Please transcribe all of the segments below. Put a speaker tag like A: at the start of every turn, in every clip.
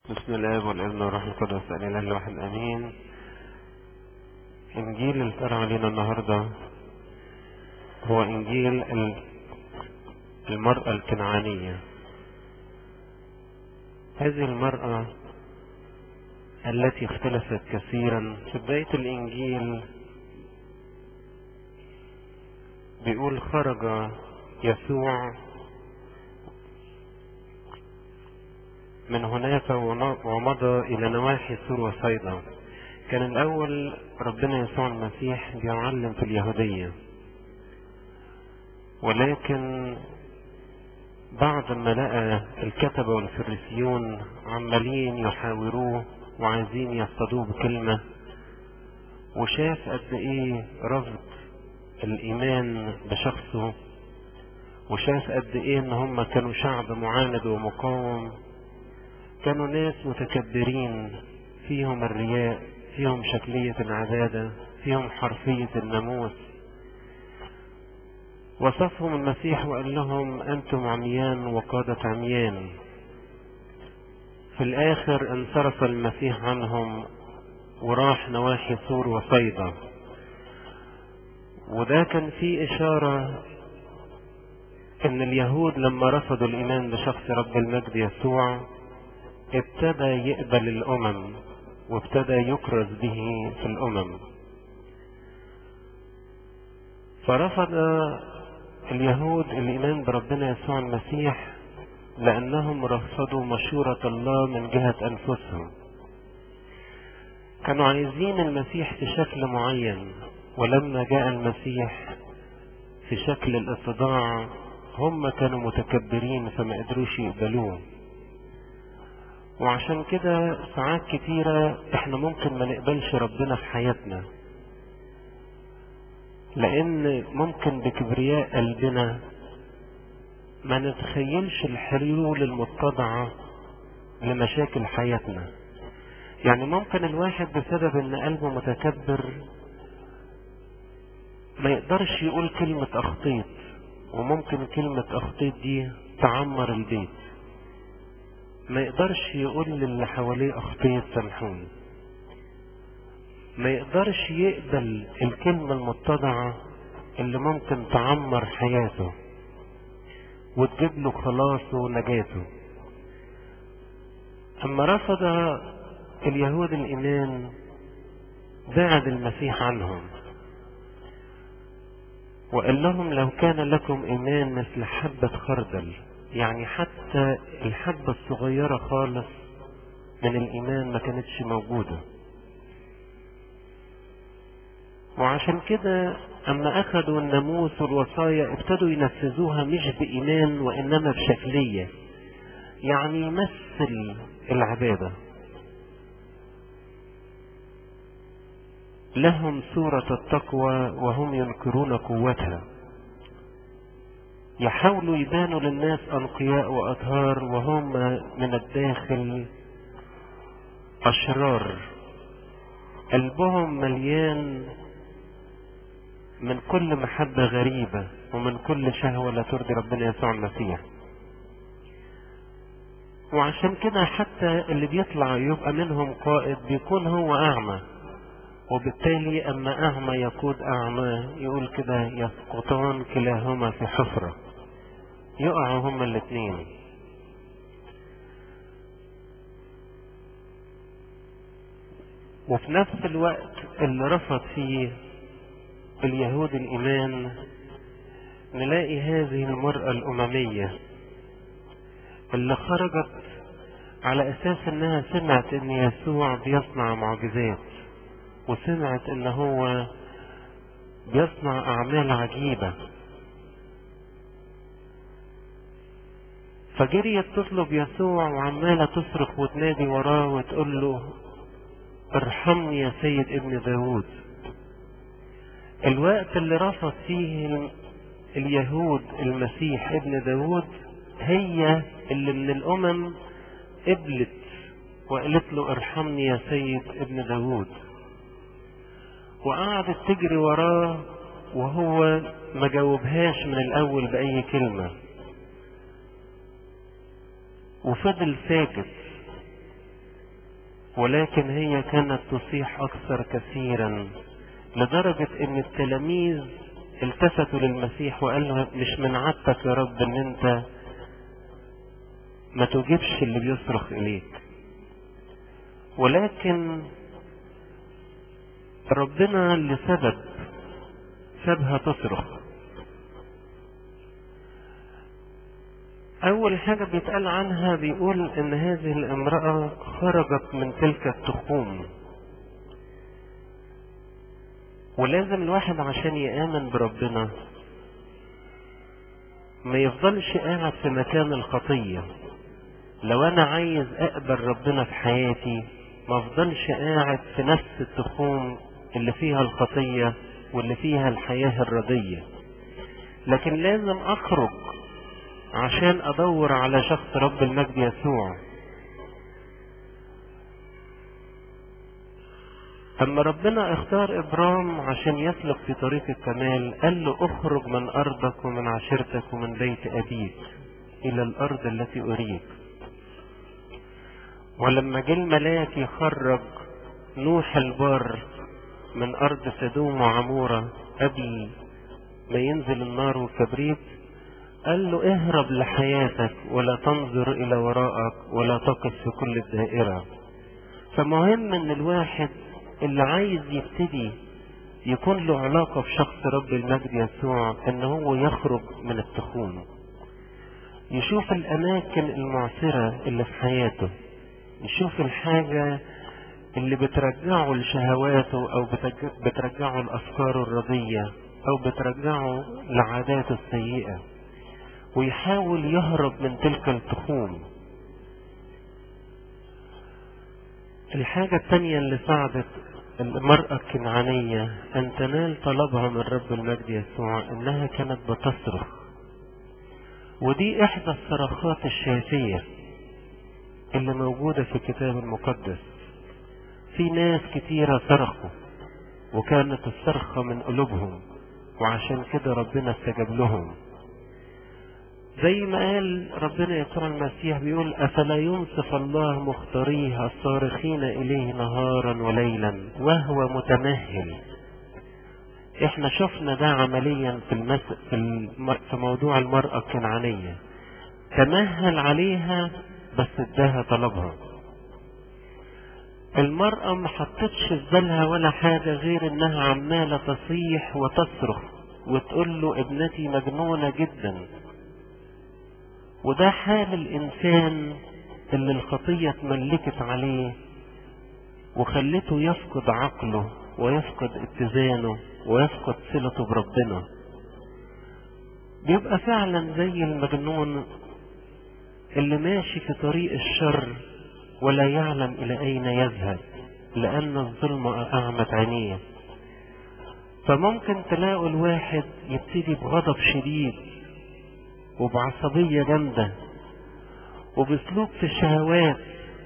A: بسم الله والابن والروح القدس الاله الواحد امين انجيل اللي اتقرا علينا النهارده هو انجيل ال- المرأة الكنعانية هذه المرأة التي اختلفت كثيرا في بداية الانجيل بيقول خرج يسوع من هناك ون- ومضى إلى نواحي سور وصيدا كان الأول ربنا يسوع المسيح بيعلم في اليهودية ولكن بعد ما لقى الكتبة والفريسيون عمالين يحاوروه وعايزين يصطادوه بكلمة وشاف قد ايه رفض الإيمان بشخصه وشاف قد ايه ان هم كانوا شعب معاند ومقاوم كانوا ناس متكبرين فيهم الرياء فيهم شكلية العبادة فيهم حرفية الناموس وصفهم المسيح وقال لهم أنتم عميان وقادة عميان في الآخر انصرف المسيح عنهم وراح نواحي سور وصيدا وده كان فيه إشارة إن اليهود لما رفضوا الإيمان بشخص رب المجد يسوع ابتدى يقبل الأمم وابتدى يكرز به في الأمم فرفض اليهود الإيمان بربنا يسوع المسيح لأنهم رفضوا مشورة الله من جهة أنفسهم كانوا عايزين المسيح في شكل معين ولما جاء المسيح في شكل الاتضاع هم كانوا متكبرين فما قدروش يقبلوه وعشان كده ساعات كتيرة احنا ممكن ما نقبلش ربنا في حياتنا لان ممكن بكبرياء قلبنا ما نتخيلش الحلول المتضعة لمشاكل حياتنا يعني ممكن الواحد بسبب ان قلبه متكبر ما يقدرش يقول كلمة اخطيت وممكن كلمة اخطيت دي تعمر البيت ما يقدرش يقول للي حواليه اخطيت سامحوني ما يقدرش يقبل الكلمة المتضعة اللي ممكن تعمر حياته وتجيب له خلاصه ونجاته اما رفض اليهود الايمان بعد المسيح عنهم وقال لهم لو كان لكم ايمان مثل حبة خردل يعني حتى الحبة الصغيرة خالص من الإيمان ما كانتش موجودة وعشان كده أما أخذوا الناموس والوصايا ابتدوا ينفذوها مش بإيمان وإنما بشكلية يعني يمثل العبادة لهم صورة التقوى وهم ينكرون قوتها يحاولوا يبانوا للناس أنقياء وأطهار وهم من الداخل أشرار قلبهم مليان من كل محبة غريبة ومن كل شهوة لا ترضي ربنا يسوع المسيح وعشان كده حتى اللي بيطلع يبقى منهم قائد بيكون هو أعمى وبالتالي أما أعمى يقود أعمى يقول كده يسقطان كلاهما في حفرة يقعوا هما الاثنين وفي نفس الوقت اللي رفض فيه اليهود الإيمان نلاقي هذه المرأة الأممية اللي خرجت على أساس إنها سمعت إن يسوع بيصنع معجزات وسمعت ان هو بيصنع اعمال عجيبة فجريت تطلب يسوع وعمالة تصرخ وتنادي وراه وتقول له ارحمني يا سيد ابن داود الوقت اللي رفض فيه اليهود المسيح ابن داود هي اللي من الامم قبلت وقالت له ارحمني يا سيد ابن داود وقعدت تجري وراه وهو ما جاوبهاش من الاول باي كلمة وفضل ساكت ولكن هي كانت تصيح أكثر كثيرا لدرجة ان التلاميذ التفتوا للمسيح وقالوا مش من عادتك يا رب ان انت ما تجيبش اللي بيصرخ اليك ولكن ربنا لسبب سابها تصرخ اول حاجة بيتقال عنها بيقول ان هذه الامرأة خرجت من تلك التخوم ولازم الواحد عشان يآمن بربنا ما يفضلش قاعد في مكان الخطية لو انا عايز اقبل ربنا في حياتي ما افضلش قاعد في نفس التخوم اللي فيها الخطية واللي فيها الحياة الردية لكن لازم اخرج عشان ادور على شخص رب المجد يسوع اما ربنا اختار ابرام عشان يسلك في طريق الكمال قال له اخرج من ارضك ومن عشيرتك ومن بيت ابيك الى الارض التي اريك ولما جه الملاك يخرج نوح البار من ارض سدوم وعمورة قبل ما ينزل النار والكبريت قال له اهرب لحياتك ولا تنظر الى وراءك ولا تقف في كل الدائرة فمهم ان الواحد اللي عايز يبتدي يكون له علاقة بشخص رب المجد يسوع ان هو يخرج من التخوم يشوف الاماكن المعسرة اللي في حياته يشوف الحاجة اللي بترجعه لشهواته او بترجعه لافكاره الرضية او بترجعه لعاداته السيئة ويحاول يهرب من تلك التخوم الحاجة التانية اللي ساعدت المرأة الكنعانية أن تنال طلبها من رب المجد يسوع إنها كانت بتصرخ ودي إحدى الصرخات الشافية اللي موجودة في الكتاب المقدس في ناس كتيرة صرخوا وكانت الصرخة من قلوبهم وعشان كده ربنا استجاب لهم زي ما قال ربنا يسوع المسيح بيقول أفلا ينصف الله مختاريه الصارخين إليه نهارا وليلا وهو متمهل احنا شفنا ده عمليا في المس... في, الم... في موضوع المرأة الكنعانية تمهل عليها بس اداها طلبها المرأة ما حطتش في بالها ولا حاجة غير انها عمالة تصيح وتصرخ وتقول له ابنتي مجنونة جدا وده حال الإنسان اللي الخطية اتملكت عليه وخلته يفقد عقله ويفقد اتزانه ويفقد صلته بربنا بيبقى فعلا زي المجنون اللي ماشي في طريق الشر ولا يعلم إلى أين يذهب لأن الظلمة أعمت عينيه فممكن تلاقوا الواحد يبتدي بغضب شديد وبعصبية جامدة وبسلوك في الشهوات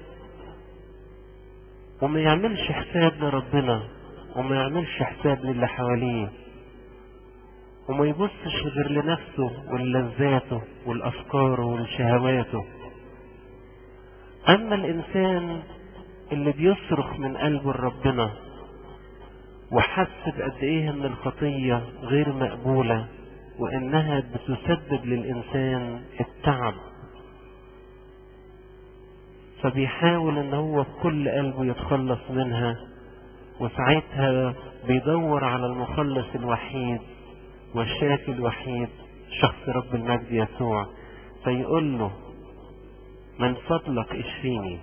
A: وما يعملش حساب لربنا وما يعملش حساب للي حواليه وما يبصش غير لنفسه ولذاته والأفكار ولشهواته أما الإنسان اللي بيصرخ من قلبه لربنا وحس بقد إيه إن الخطية غير مقبولة وإنها بتسبب للإنسان التعب فبيحاول إن هو بكل قلبه يتخلص منها وساعتها بيدور على المخلص الوحيد والشافي الوحيد شخص رب المجد يسوع فيقول له من فضلك اشفيني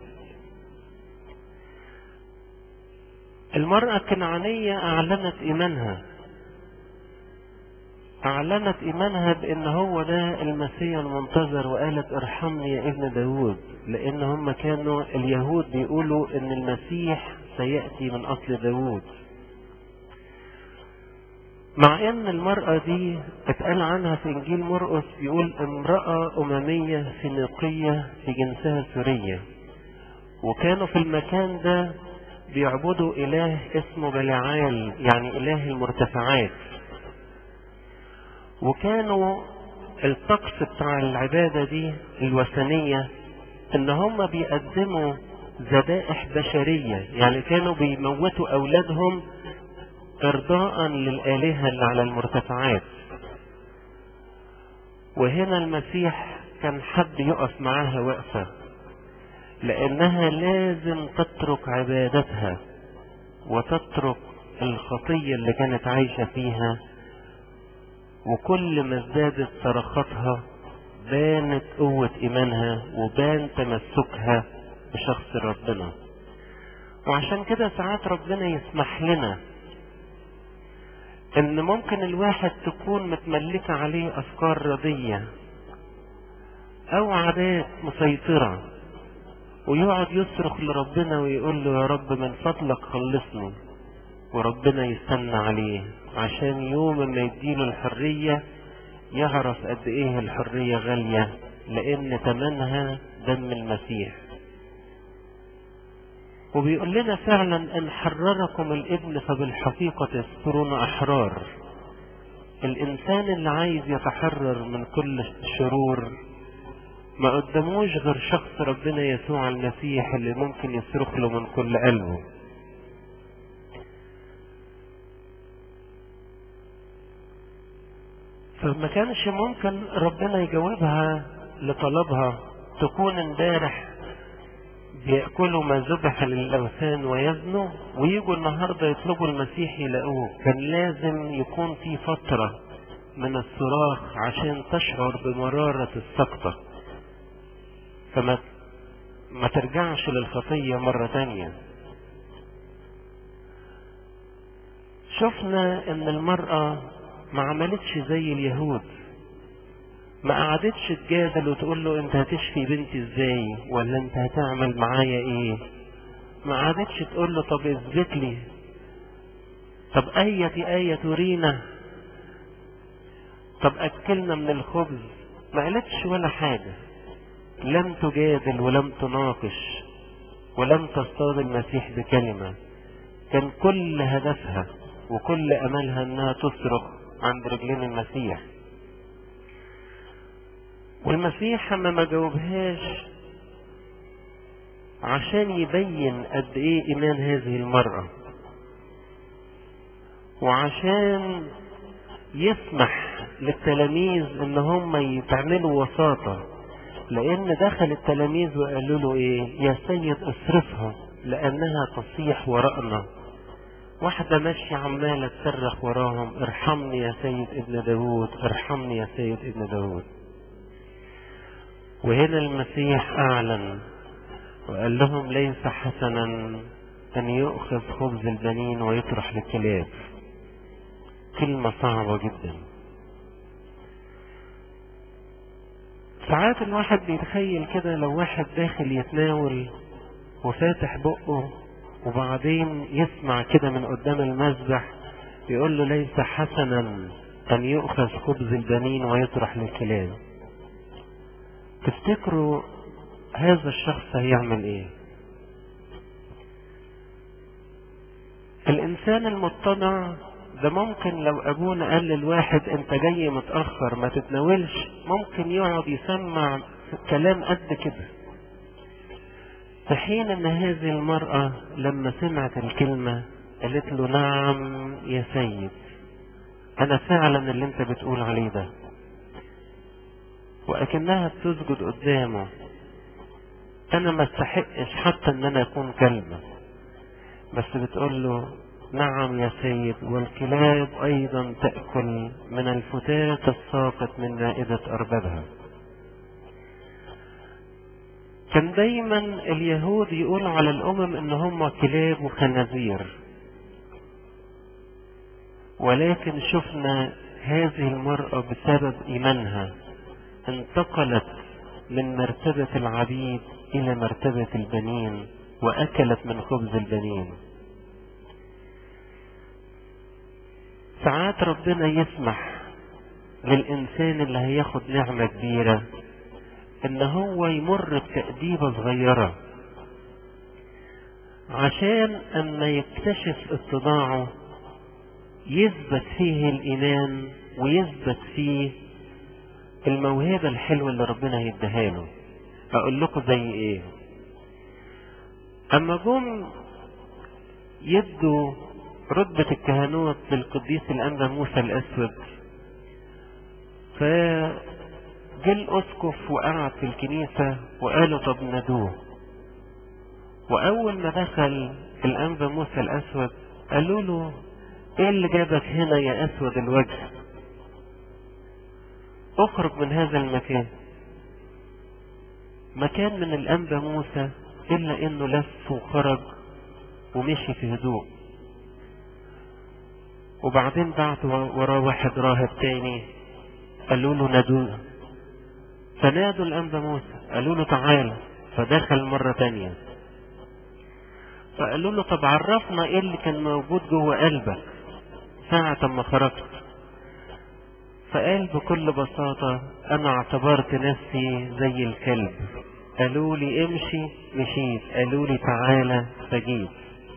A: المرأة الكنعانية أعلنت إيمانها أعلنت إيمانها بأن هو ده المسيح المنتظر وقالت ارحمني يا ابن داود لأن هم كانوا اليهود بيقولوا أن المسيح سيأتي من أصل داود مع أن المرأة دي اتقال عنها في إنجيل مرقس بيقول امرأة أممية فينيقية في جنسها سورية وكانوا في المكان ده بيعبدوا إله اسمه بلعال يعني إله المرتفعات وكانوا الطقس بتاع العبادة دي الوثنية ان هم بيقدموا ذبائح بشرية يعني كانوا بيموتوا أولادهم إرضاء للآلهة اللي على المرتفعات وهنا المسيح كان حد يقف معاها وقفة لأنها لازم تترك عبادتها وتترك الخطية اللي كانت عايشة فيها وكل ما ازدادت صرخاتها بانت قوة إيمانها وبان تمسكها بشخص ربنا وعشان كده ساعات ربنا يسمح لنا ان ممكن الواحد تكون متملكة عليه افكار ردية او عادات مسيطرة ويقعد يصرخ لربنا ويقول له يا رب من فضلك خلصني وربنا يستنى عليه عشان يوم ما يديله الحرية يعرف قد ايه الحرية غالية لان تمنها دم المسيح وبيقول لنا فعلا ان حرركم الابن فبالحقيقة تصيرون احرار الانسان اللي عايز يتحرر من كل الشرور ما قدموش غير شخص ربنا يسوع المسيح اللي ممكن يصرخ له من كل قلبه فما كانش ممكن ربنا يجاوبها لطلبها تكون امبارح بيأكلوا ما ذبح للأوثان ويزنوا ويجوا النهاردة يطلبوا المسيح يلاقوه كان لازم يكون في فترة من الصراخ عشان تشعر بمرارة السقطة فما ما ترجعش للخطية مرة تانية شفنا ان المرأة ما عملتش زي اليهود ما قعدتش تجادل وتقول له انت هتشفي بنتي ازاي ولا انت هتعمل معايا ايه ما قعدتش تقول له طب اثبت لي طب اية اية ترينا طب اكلنا من الخبز ما قالتش ولا حاجة لم تجادل ولم تناقش ولم تصطاد المسيح بكلمة كان كل هدفها وكل املها انها تصرخ عند رجلين المسيح والمسيح اما ما جاوبهاش عشان يبين قد ايه ايمان هذه المرأة وعشان يسمح للتلاميذ ان هم يتعملوا وساطة لان دخل التلاميذ وقالوا له ايه يا سيد اصرفها لانها تصيح وراءنا واحدة ماشية عمالة تصرخ وراهم ارحمني يا سيد ابن داود ارحمني يا سيد ابن داود وهنا المسيح اعلن وقال لهم ليس حسنا ان يؤخذ خبز البنين ويطرح للكلاب كلمة صعبة جدا ساعات الواحد بيتخيل كده لو واحد داخل يتناول وفاتح بقه وبعدين يسمع كده من قدام المذبح يقول له ليس حسنا ان يؤخذ خبز البنين ويطرح للكلاب تفتكروا هذا الشخص هيعمل ايه الانسان المتضع ده ممكن لو ابونا قال للواحد انت جاي متأخر ما تتناولش ممكن يقعد يسمع كلام قد كده في حين ان هذه المرأة لما سمعت الكلمة قالت له نعم يا سيد انا فعلا اللي انت بتقول عليه ده واكنها بتسجد قدامه انا ما استحقش حتى ان انا اكون كلمة بس بتقول له نعم يا سيد والكلاب ايضا تأكل من الفتات الساقط من مائدة اربابها كان دايما اليهود يقول على الامم ان هم كلاب وخنازير ولكن شفنا هذه المرأة بسبب ايمانها انتقلت من مرتبة العبيد الى مرتبة البنين واكلت من خبز البنين ساعات ربنا يسمح للإنسان اللي هياخد نعمة كبيرة إن هو يمر بتأديبة صغيرة عشان أما يكتشف اتضاعه يثبت فيه الإيمان ويثبت فيه الموهبة الحلوة اللي ربنا هيديها له أقول لكم زي إيه اما جم يدوا رتبة الكهنوت للقديس الأنبا موسى الأسود فجه الأسقف وقعد في الكنيسة وقالوا طب ندوه وأول ما دخل الأنبا موسى الأسود قالوا له إيه اللي جابك هنا يا أسود الوجه اخرج من هذا المكان مكان من الأنبا موسى إلا إنه لف وخرج ومشي في هدوء وبعدين بعت وراه واحد راهب تاني قالوا له نادوه فنادوا الأنبا موسى قالوا له تعالى فدخل مرة تانية فقالوا له طب عرفنا ايه اللي كان موجود جوه قلبك ساعة ما خرجت فقال بكل بساطة انا اعتبرت نفسي زي الكلب قالوا لي امشي مشيت قالوا لي تعالى فجيت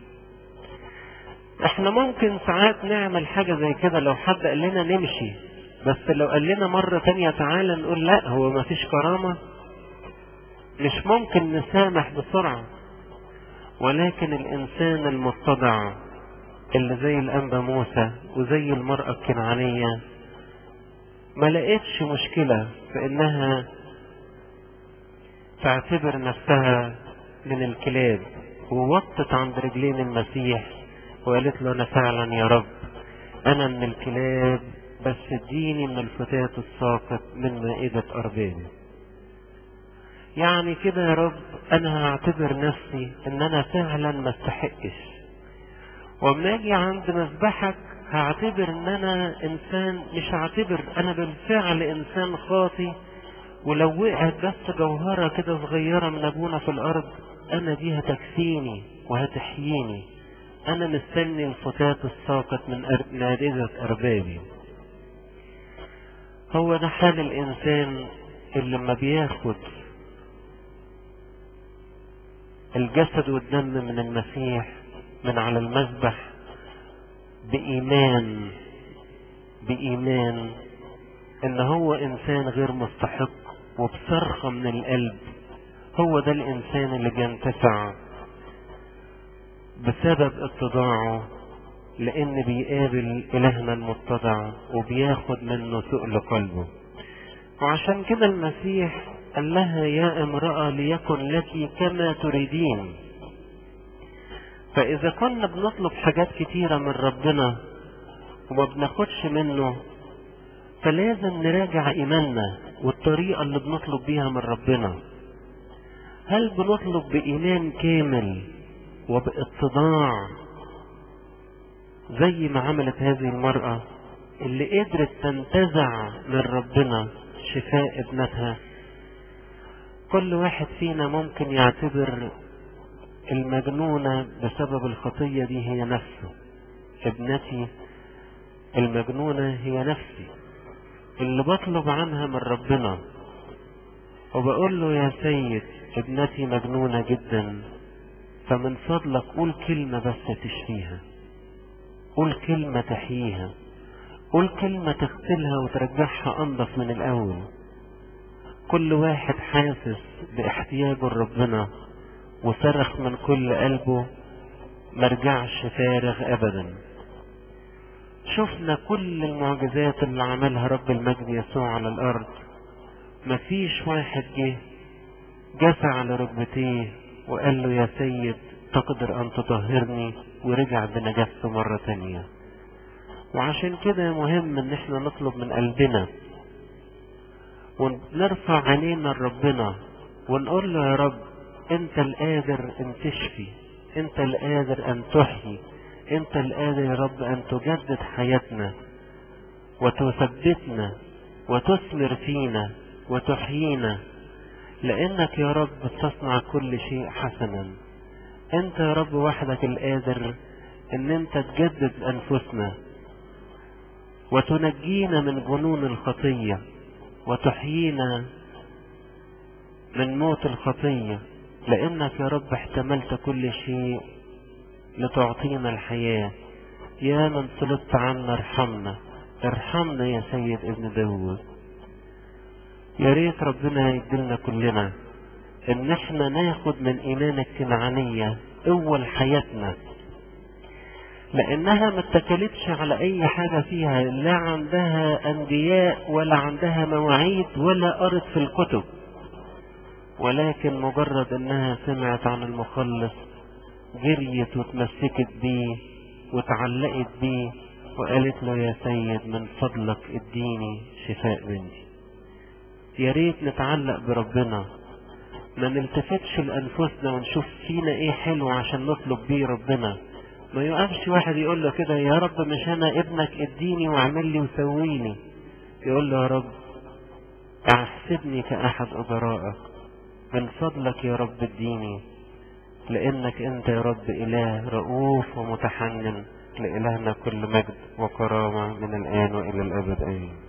A: احنا ممكن ساعات نعمل حاجة زي كده لو حد قال لنا نمشي بس لو قال لنا مرة تانية تعالى نقول لا هو ما فيش كرامة مش ممكن نسامح بسرعة ولكن الانسان المتضع اللي زي الانبا موسى وزي المرأة الكنعانية ما لقيتش مشكلة في انها تعتبر نفسها من الكلاب ووطت عند رجلين المسيح وقالت له انا فعلا يا رب انا من الكلاب بس اديني من الفتاة الساقط من مائدة اربابي يعني كده يا رب انا هعتبر نفسي ان انا فعلا ما استحقش وما اجي عند مذبحك هعتبر ان انا انسان مش هعتبر انا بالفعل انسان خاطي ولو وقعت بس جوهرة كده صغيرة من ابونا في الارض انا دي هتكفيني وهتحييني انا مستني الفتاة الساقط من نادجة اربابي هو ده حال الانسان اللي لما بياخد الجسد والدم من المسيح من على المذبح بإيمان بإيمان إن هو إنسان غير مستحق وبصرخة من القلب هو ده الإنسان اللي بينتفع بسبب اتضاعه لأن بيقابل إلهنا المتضع وبياخد منه سؤل قلبه وعشان كده المسيح قال لها يا امرأة ليكن لك كما تريدين فإذا كنا بنطلب حاجات كتيرة من ربنا وما بناخدش منه فلازم نراجع إيماننا والطريقة اللي بنطلب بيها من ربنا هل بنطلب بإيمان كامل وباتضاع زي ما عملت هذه المرأة اللي قدرت تنتزع من ربنا شفاء ابنتها كل واحد فينا ممكن يعتبر المجنونة بسبب الخطية دي هي نفسه ابنتي المجنونة هي نفسي اللي بطلب عنها من ربنا وبقول له يا سيد ابنتي مجنونة جدا فمن فضلك قول كلمة بس تشفيها قول كلمة تحييها قول كلمة تغسلها وترجعها أنضف من الأول كل واحد حاسس باحتياجه لربنا وصرخ من كل قلبه مرجعش فارغ ابدا شفنا كل المعجزات اللي عملها رب المجد يسوع على الارض مفيش واحد جه جثى على ركبتيه وقال له يا سيد تقدر ان تطهرني ورجع بنجاسته مرة تانية وعشان كده مهم ان احنا نطلب من قلبنا ونرفع عينينا لربنا ونقول له يا رب انت القادر ان تشفي انت القادر ان تحيي انت القادر يا رب ان تجدد حياتنا وتثبتنا وتثمر فينا وتحيينا لانك يا رب تصنع كل شيء حسنا انت يا رب وحدك القادر ان انت تجدد انفسنا وتنجينا من جنون الخطيه وتحيينا من موت الخطية لأنك يا رب احتملت كل شيء لتعطينا الحياة يا من صلبت عنا ارحمنا ارحمنا يا سيد ابن داود يا ريت ربنا يدلنا كلنا ان احنا ناخد من ايمان الكنعانية اول حياتنا لانها ما اتكلتش على اي حاجة فيها لا عندها انبياء ولا عندها مواعيد ولا قرت في الكتب ولكن مجرد انها سمعت عن المخلص جريت وتمسكت بيه وتعلقت بيه وقالت له يا سيد من فضلك اديني شفاء بنتي يا ريت نتعلق بربنا ما نلتفتش لانفسنا ونشوف فينا ايه حلو عشان نطلب بيه ربنا ما يقفش واحد يقول له كده يا رب مش انا ابنك اديني واعمل لي وسويني يقول له يا رب احسبني كاحد اجرائك من فضلك يا رب اديني لانك انت يا رب اله رؤوف ومتحنن لالهنا كل مجد وكرامه من الان والى الابد امين